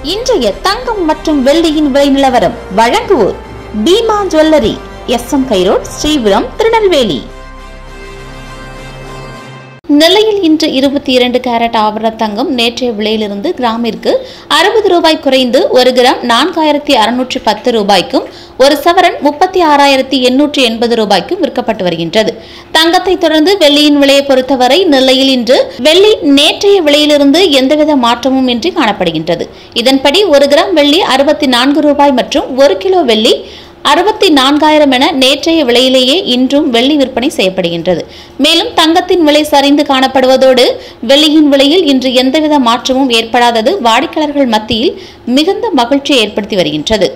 இன்றைய தங்கம் மற்றும் வெள்ளியின் விலை நிலவரம் வழங்குவோர் பீமா ஜுவல்லரி எஸ் எம் கைரோட் ஸ்ரீபுரம் திருநெல்வேலி நெல்லையில் இன்று இருபத்தி இரண்டு கேரட் ஆபரண தங்கம் நேற்றைய விலையிலிருந்து கிராமிற்கு அறுபது ரூபாய் குறைந்து ஒரு கிராம் நான்காயிரத்தி அறுநூற்றி பத்து ரூபாய்க்கும் ஒரு சவரன் முப்பத்தி ஆறாயிரத்தி எண்ணூற்றி எண்பது ரூபாய்க்கும் விற்கப்பட்டு வருகின்றது தங்கத்தை தொடர்ந்து வெள்ளியின் விலையை பொறுத்தவரை நெல்லையில் இன்று வெள்ளி நேற்றைய விலையிலிருந்து எந்தவித மாற்றமும் இன்றி காணப்படுகின்றது இதன்படி ஒரு கிராம் வெள்ளி அறுபத்தி நான்கு ரூபாய் மற்றும் ஒரு கிலோ வெள்ளி அறுபத்தி நான்காயிரம் என நேற்றைய விலையிலேயே இன்றும் வெள்ளி விற்பனை செய்யப்படுகின்றது மேலும் தங்கத்தின் விலை சரிந்து காணப்படுவதோடு வெள்ளியின் விலையில் இன்று எந்தவித மாற்றமும் ஏற்படாதது வாடிக்கையாளர்கள் மத்தியில் மிகுந்த மகிழ்ச்சியை ஏற்படுத்தி வருகின்றது